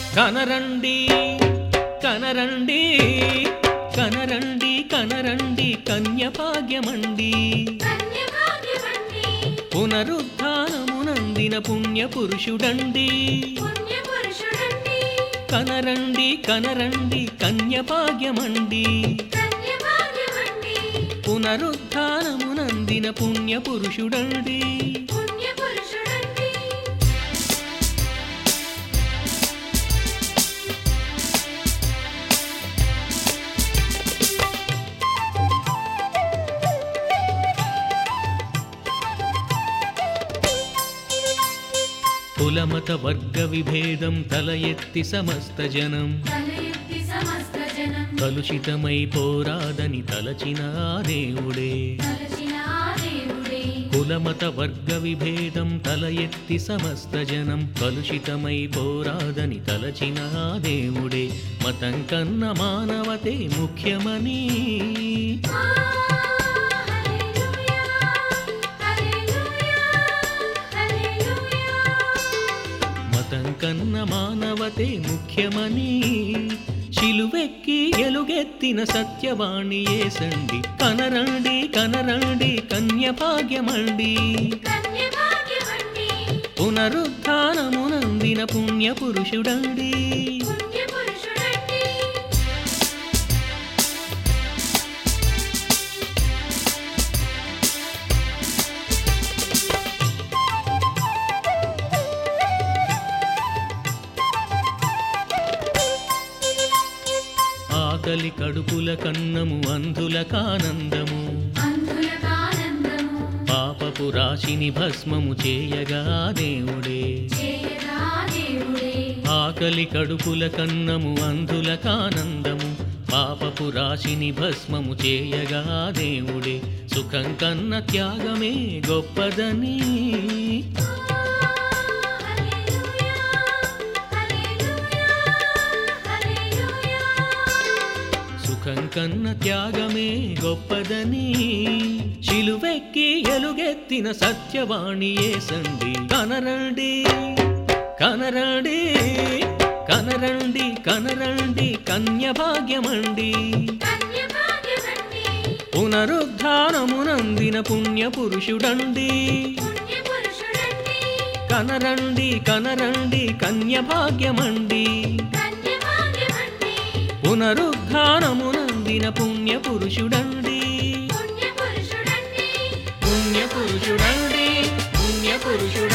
కనరండి కనరండి కనరండి కనరండి కన్యభాగ్యమండి కన్యభాగ్యమండి పునరుద్ధానమునందిన పుణ్య పురుషుడండి పుణ్యపురుషుడండి కనరండి కనరండి కన్యభాగ్యమండి కన్యభాగ్యమండి పునరుద్ధానమునందిన పుణ్య పురుషుడండి పుణ్యపురుషుడండి కులమత వర్గ విభేదం తల ఎత్తి సమస్త జనం తలయెత్తి సమస్త జనం కలుషితమై పోరాదని తలచిన ఆ దేవుడే తలచిన ఆ దేవుడే కులమత వర్గ విభేదం తల ఎత్తి సమస్త జనం కలుషితమై పోరాదని తలచిన ఆ దేవుడే మతం కన్న మానవతే ముఖ్యమని ఆ హల్లెలూయా హల్లెలూయా హల్లెలూయా మతం కన్న మానవతే ముఖ్యమని శిలువెక్కి ఎలుగెత్తిన సత్యవాణి ఏసండి కనరండి కనరండి కన్యభాగ్యమండి కన్యభాగ్యమండి పునరుద్ధానమునందిన పుణ్య పురుషుడండి పుణ్యపురుషుడండి ఆకలి కడుపుల కన్నము అంధుల కానందము అంధులకానందము పాపపు రాశిని భస్మము చేయగా దేవుడే చేయగా దేవుడే ఆకలి కడుపుల కన్నము అంధుల కానందము పాపపు రాశిని భస్మము చేయగా దేవుడే సుఖం కన్న త్యాగమే గొప్పదని హల్లెలూయా హల్లెలూయా హల్లెలూయా సుఖం కన్న త్యాగమే గొప్పదని శిలువెక్కి ఎలుగెత్తిన సత్యవాణి ఏసండి కనరండి కనరండి కనరండి కనరండి కన్యభాగ్యమండి కన్యభాగ్యమండి పునరుద్ధానమునందిన పుణ్య పురుషుడండి పుణ్యపురుషుడండి కనరండి కనరండి కన్యభాగ్యమండి కన్యభాగ్యమండి పునరుద్ధానమునందిన పుణ్య పురుషుడండి పుణ్యపురుషుడండి పుణ్య పురుషుడండి పుణ్య పురుషుడండి